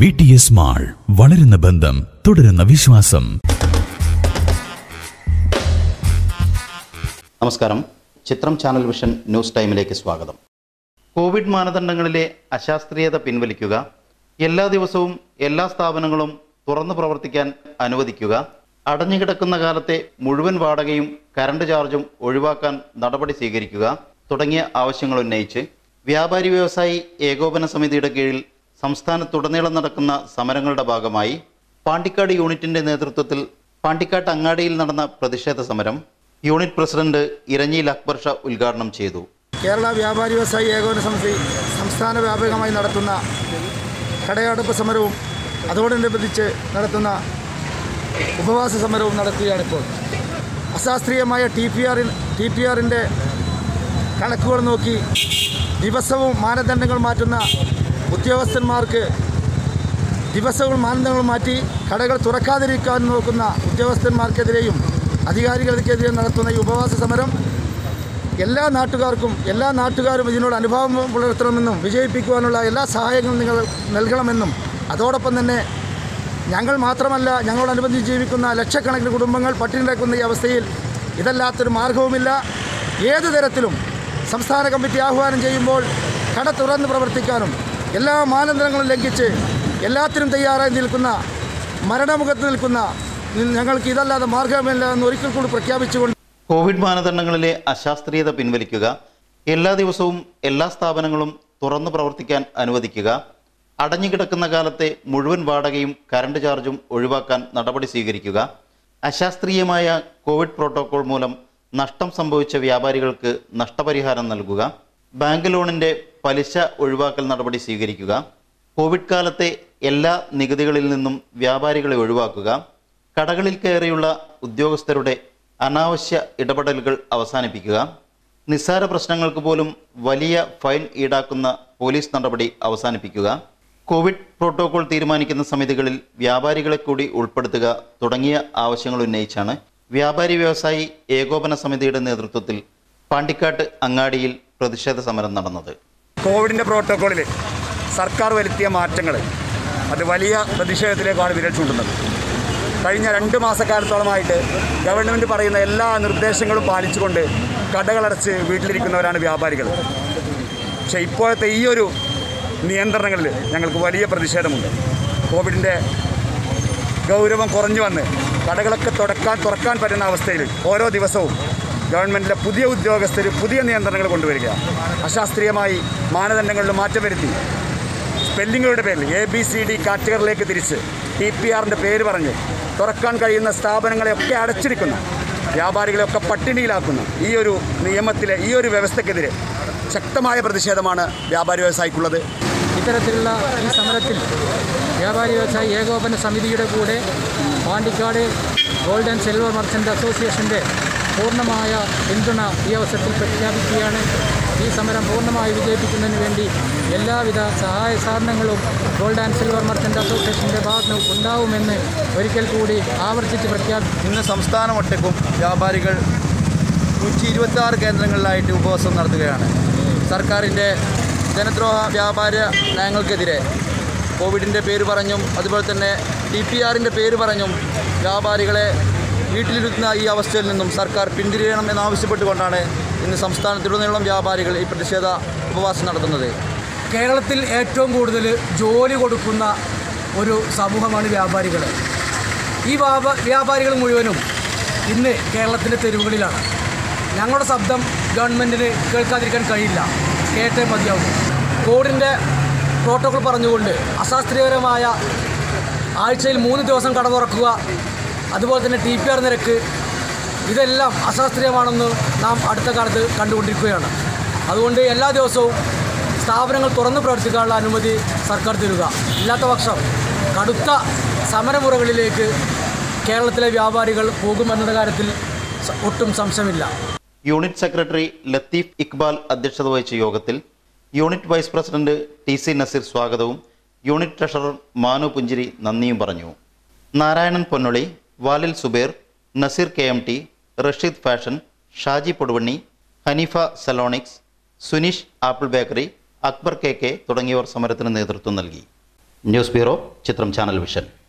V T S mall വളരുന്ന ബന്ധം തുടരുന്ന വിശ്വാസം നമസ്കാരം ചിത്രം ചാനൽ വിഷൻ ന്യൂസ് ടൈമിലേക്ക് സ്വാഗതം കോവിഡ് മാനദണ്ഡങ്ങളിലെ അശാസ്ത്രീയത പിൻവലിക്കുക എല്ലാ ദിവസവും എല്ലാ സ്ഥാപനങ്ങളും തുറന്നു പ്രവർത്തിക്കാൻ അനുവദിക്കുക അടഞ്ഞുകിടക്കുന്ന കാലത്തെ മുഴുവൻ വാടകയും കറണ്ട് ചാർജും ഒഴിവാക്കാൻ നടപടി സ്വീകരിക്കുക തുടങ്ങിയ ആവശ്യങ്ങൾ ഉന്നയിച്ച് വ്യാപാരി വ്യവസായി ഏകോപന സമിതിയുടെ കീഴിൽ സംസ്ഥാനത്തുടനീളം നടക്കുന്ന സമരങ്ങളുടെ ഭാഗമായി പാണ്ടിക്കാട് യൂണിറ്റിന്റെ നേതൃത്വത്തിൽ പാണ്ടിക്കാട്ട് അങ്ങാടിയിൽ നടന്ന പ്രതിഷേധ സമരം യൂണിറ്റ് പ്രസിഡന്റ് ഇരഞ്ഞിയിൽ അക്ബർ ഷാ ഉദ്ഘാടനം ചെയ്തു കേരള വ്യാപാരി വ്യവസായി ഏകോപന സമിതി സംസ്ഥാന വ്യാപകമായി നടത്തുന്ന കടയടപ്പ് സമരവും അതോടനുബന്ധിച്ച് നടത്തുന്ന ഉപവാസ സമരവും നടക്കുകയാണിപ്പോൾ അശാസ്ത്രീയമായ ടി പി ആറിൽ ടി പി ആറിൻ്റെ കണക്കുകൾ നോക്കി ദിവസവും മാനദണ്ഡങ്ങൾ മാറ്റുന്ന ഉദ്യോഗസ്ഥന്മാർക്ക് ദിവസവും മാനദണ്ഡങ്ങൾ മാറ്റി കടകൾ തുറക്കാതിരിക്കാൻ നോക്കുന്ന ഉദ്യോഗസ്ഥന്മാർക്കെതിരെയും അധികാരികൾക്കെതിരെയും നടത്തുന്ന ഈ ഉപവാസ സമരം എല്ലാ നാട്ടുകാർക്കും എല്ലാ നാട്ടുകാരും ഇതിനോട് അനുഭവം പുലർത്തണമെന്നും വിജയിപ്പിക്കുവാനുള്ള എല്ലാ സഹായങ്ങളും നിങ്ങൾ നൽകണമെന്നും അതോടൊപ്പം തന്നെ ഞങ്ങൾ മാത്രമല്ല ഞങ്ങളോടനുബന്ധിച്ച് ജീവിക്കുന്ന ലക്ഷക്കണക്കിന് കുടുംബങ്ങൾ പട്ടിണി കിടക്കുന്ന ഈ അവസ്ഥയിൽ ഇതല്ലാത്തൊരു മാർഗവുമില്ല ഏത് തരത്തിലും സംസ്ഥാന കമ്മിറ്റി ആഹ്വാനം ചെയ്യുമ്പോൾ കട തുറന്ന് പ്രവർത്തിക്കാനും എല്ലാ മാനദണ്ഡങ്ങളും ലംഘിച്ച് എല്ലാത്തിനും തയ്യാറായി നിൽക്കുന്ന മരണമുഖത്ത് നിൽക്കുന്ന ഞങ്ങൾക്ക് ഇതല്ലാതെ മാർഗമില്ല എന്ന് ഒരിക്കൽ കൂടി പ്രഖ്യാപിച്ചുകൊണ്ട് കോവിഡ് മാനദണ്ഡങ്ങളിലെ അശാസ്ത്രീയത പിൻവലിക്കുക എല്ലാ ദിവസവും എല്ലാ സ്ഥാപനങ്ങളും തുറന്നു പ്രവർത്തിക്കാൻ അനുവദിക്കുക അടഞ്ഞുകിടക്കുന്ന കാലത്തെ മുഴുവൻ വാടകയും കറണ്ട് ചാർജും ഒഴിവാക്കാൻ നടപടി സ്വീകരിക്കുക അശാസ്ത്രീയമായ കോവിഡ് പ്രോട്ടോകോൾ മൂലം നഷ്ടം സംഭവിച്ച വ്യാപാരികൾക്ക് നഷ്ടപരിഹാരം നൽകുക ബാങ്ക് ലോണിന്റെ പലിശ ഒഴിവാക്കൽ നടപടി സ്വീകരിക്കുക കോവിഡ് കാലത്തെ എല്ലാ നികുതികളിൽ നിന്നും വ്യാപാരികളെ ഒഴിവാക്കുക കടകളിൽ കയറിയുള്ള ഉദ്യോഗസ്ഥരുടെ അനാവശ്യ ഇടപെടലുകൾ അവസാനിപ്പിക്കുക നിസ്സാര പ്രശ്നങ്ങൾക്ക് പോലും വലിയ ഫൈൻ ഈടാക്കുന്ന പോലീസ് നടപടി അവസാനിപ്പിക്കുക കോവിഡ് പ്രോട്ടോകോൾ തീരുമാനിക്കുന്ന സമിതികളിൽ വ്യാപാരികളെ കൂടി ഉൾപ്പെടുത്തുക തുടങ്ങിയ ആവശ്യങ്ങൾ ഉന്നയിച്ചാണ് വ്യാപാരി വ്യവസായി ഏകോപന സമിതിയുടെ നേതൃത്വത്തിൽ പാണ്ടിക്കാട്ട് അങ്ങാടിയിൽ പ്രതിഷേധ സമരം നടന്നത് കോവിഡിൻ്റെ പ്രോട്ടോക്കോളിൽ സർക്കാർ വരുത്തിയ മാറ്റങ്ങൾ അത് വലിയ പ്രതിഷേധത്തിലേക്കാണ് വിരൽ ചൂണ്ടുന്നത് കഴിഞ്ഞ രണ്ട് മാസക്കാലത്തോളമായിട്ട് ഗവൺമെൻറ് പറയുന്ന എല്ലാ നിർദ്ദേശങ്ങളും പാലിച്ചുകൊണ്ട് കടകളടച്ച് വീട്ടിലിരിക്കുന്നവരാണ് വ്യാപാരികൾ പക്ഷേ ഇപ്പോഴത്തെ ഈ ഒരു നിയന്ത്രണങ്ങളിൽ ഞങ്ങൾക്ക് വലിയ പ്രതിഷേധമുണ്ട് കോവിഡിൻ്റെ ഗൗരവം കുറഞ്ഞു വന്ന് കടകളൊക്കെ തുടക്കാൻ തുറക്കാൻ പറ്റുന്ന അവസ്ഥയിൽ ഓരോ ദിവസവും ഗവൺമെൻറ്റിലെ പുതിയ ഉദ്യോഗസ്ഥർ പുതിയ നിയന്ത്രണങ്ങൾ കൊണ്ടുവരിക അശാസ്ത്രീയമായി മാനദണ്ഡങ്ങളിൽ മാറ്റം വരുത്തി സ്പെല്ലിങ്ങുകളുടെ പേരിൽ എ ബി സി ഡി കാറ്റഗറിയിലേക്ക് തിരിച്ച് ടി പി ആറിൻ്റെ പേര് പറഞ്ഞ് തുറക്കാൻ കഴിയുന്ന സ്ഥാപനങ്ങളെയൊക്കെ അടച്ചിരിക്കുന്ന വ്യാപാരികളെയൊക്കെ പട്ടിണിയിലാക്കുന്ന ഈ ഒരു നിയമത്തിലെ ഈ ഒരു വ്യവസ്ഥക്കെതിരെ ശക്തമായ പ്രതിഷേധമാണ് വ്യാപാരി വ്യവസായിക്കുള്ളത് ഇത്തരത്തിലുള്ള ഈ സമരത്തിൽ വ്യാപാരി വ്യവസായി ഏകോപന സമിതിയുടെ കൂടെ Pandikkad gold and silver merchant അസോസിയേഷൻ്റെ പൂർണ്ണമായ പിന്തുണ ഈ അവസരത്തിൽ പ്രഖ്യാപിക്കുകയാണ് ഈ സമരം പൂർണ്ണമായി വിജയിപ്പിക്കുന്നതിന് വേണ്ടി എല്ലാവിധ സഹായ സാധനങ്ങളും ഗോൾഡ് ആൻഡ് സിൽവർ മർച്ചൻ്റ് അസോസിയേഷൻ്റെ ഭാഗത്ത് നിന്ന് ഉണ്ടാവുമെന്ന് ഒരിക്കൽ കൂടി ആവർത്തിച്ച് പ്രഖ്യാപിക്കും ഇന്ന് സംസ്ഥാനമൊട്ടേക്കും വ്യാപാരികൾ നൂറ്റി ഇരുപത്തി ആറ് കേന്ദ്രങ്ങളിലായിട്ട് ഉപവാസം നടത്തുകയാണ് സർക്കാരിൻ്റെ ജനദ്രോഹ വ്യാപാര നയങ്ങൾക്കെതിരെ കോവിഡിൻ്റെ പേര് പറഞ്ഞും അതുപോലെ തന്നെ ഡി പി ആറിൻ്റെ പേര് പറഞ്ഞും വ്യാപാരികളെ വീട്ടിലിരുത്തുന്ന ഈ അവസ്ഥയിൽ നിന്നും സർക്കാർ പിന്തിരിയണം എന്നാവശ്യപ്പെട്ടുകൊണ്ടാണ് ഇന്ന് സംസ്ഥാനത്തുടനീളം വ്യാപാരികൾ ഈ പ്രതിഷേധ ഉപവാസം നടത്തുന്നത് കേരളത്തിൽ ഏറ്റവും കൂടുതൽ ജോലി കൊടുക്കുന്ന ഒരു സമൂഹമാണ് വ്യാപാരികൾ ഈ വ്യാപ വ്യാപാരികൾ മുഴുവനും ഇന്ന് കേരളത്തിൻ്റെ തെരുവുകളിലാണ് ഞങ്ങളുടെ ശബ്ദം ഗവൺമെൻറ്റിന് കേൾക്കാതിരിക്കാൻ കഴിയില്ല കേട്ടേ മതിയാവും കോവിഡിൻ്റെ പ്രോട്ടോകോൾ പറഞ്ഞുകൊണ്ട് അശാസ്ത്രീയപരമായ ആഴ്ചയിൽ മൂന്ന് ദിവസം കട തുറക്കുക അതുപോലെ തന്നെ ടി പി ആർ നിരക്ക് ഇതെല്ലാം അശാസ്ത്രീയമാണെന്ന് നാം അടുത്ത കാലത്ത് കണ്ടുകൊണ്ടിരിക്കുകയാണ് അതുകൊണ്ട് എല്ലാ ദിവസവും സ്ഥാപനങ്ങൾ തുറന്ന് പ്രവർത്തിക്കാനുള്ള അനുമതി സർക്കാർ തരിക ഇല്ലാത്ത പക്ഷം കടുത്ത സമരമുറകളിലേക്ക് കേരളത്തിലെ വ്യാപാരികൾ പോകുമെന്ന കാര്യത്തിൽ സ- ഒട്ടും സംശയമില്ല യൂണിറ്റ് സെക്രട്ടറി ലത്തീഫ് ഇക്ബാൽ അധ്യക്ഷത വഹിച്ച യോഗത്തിൽ unit vice president T C Nazeer സ്വാഗതവും യൂണിറ്റ് ട്രഷറർ മാനു പുഞ്ചിരി നന്ദിയും പറഞ്ഞു നാരായണൻ പൊന്നൊളി വാലിൽ Zubair Nazeer K M T Rasheed fashion Shaji Poduvanni Haneefa salonix Suneesh apple bakery Akbar K K തുടങ്ങിയവർ സമരത്തിന് നേതൃത്വം നൽകി ന്യൂസ് ബ്യൂറോ ചിത്രം ചാനൽ വിഷൻ